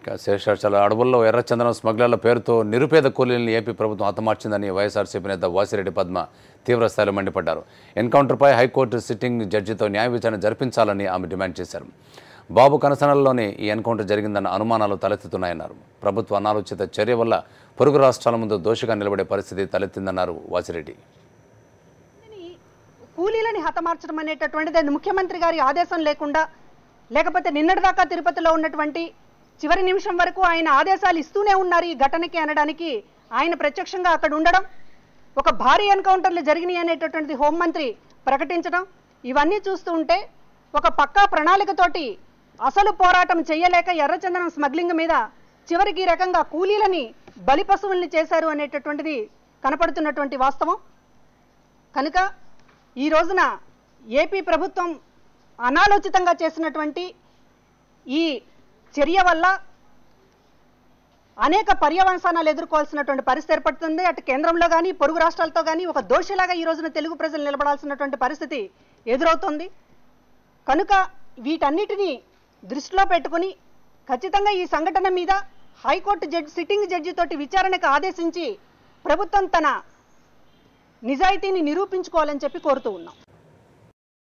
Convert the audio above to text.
ఇక శేషాచల అడవుల్లో ఎర్రచందనం స్మగ్లర్ల పేరుతో నిరుపేద కూలీలను ఏపీ ప్రభుత్వం హతమార్చిందని వైఎస్ఆర్సీపీ నేత వాసిరెడ్డి పద్మ తీవ్రస్థాయిలో మండిపడ్డారు ఎన్కౌంటర్పై హైకోర్టు సిట్టింగ్ జడ్జితో న్యాయ విచారణ జరిపించాలని ఆమె డిమాండ్ చేశారు బాబు కనసనల్లోనే ఈ ఎన్కౌంటర్ జరిగిందన్న అనుమానాలు తలెత్తుతున్నాయన్నారు ప్రభుత్వ అనాలోచిత చర్య వల్ల పొరుగు రాష్ట్రాల ముందు దోషిగా నిలబడే పరిస్థితి తలెత్తిందన్నారు వాసిరెడ్డి కూలీలని హతమార్చడం అనేటటువంటిది అది ముఖ్యమంత్రి గారి ఆదేశం లేకుండా లేకపోతే నిన్నటిదాకా తిరుపతిలో ఉన్నటువంటి చివరి నిమిషం వరకు ఆయన ఆదేశాలు ఇస్తూనే ఉన్నారు ఈ ఘటనకి అనడానికి ఆయన ప్రత్యక్షంగా అక్కడ ఉండడం ఒక భారీ ఎన్కౌంటర్లు జరిగినాయి అనేటటువంటిది హోంమంత్రి ప్రకటించడం ఇవన్నీ చూస్తూ ఉంటే ఒక పక్కా ప్రణాళికతోటి అసలు పోరాటం చేయలేక ఎర్రచందనం స్మగ్లింగ్ మీద చివరికి ఈ రకంగా కూలీలని బలిపశువుల్ని చేశారు అనేటటువంటిది కనపడుతున్నటువంటి వాస్తవం కనుక ఈ రోజున ఏపీ ప్రభుత్వం అనాలోచితంగా చేసినటువంటి ఈ చర్య వల్ల అనేక పర్యవసానాలు ఎదుర్కోవాల్సినటువంటి పరిస్థితి ఏర్పడుతుంది అటు కేంద్రంలో కానీ పొరుగు రాష్ట్రాలతో కానీ ఒక దోషిలాగా ఈ రోజున తెలుగు ప్రజలు నిలబడాల్సినటువంటి పరిస్థితి ఎదురవుతోంది కనుక వీటన్నిటినీ దృష్టిలో పెట్టుకుని ఖచ్చితంగా ఈ సంఘటన మీద హైకోర్టు జడ్జి సిట్టింగ్ జడ్జి తోటి విచారణకు ఆదేశించి ప్రభుత్వం తన నిజాయితీని నిరూపించుకోవాలని చెప్పి కోరుతూ ఉన్నాం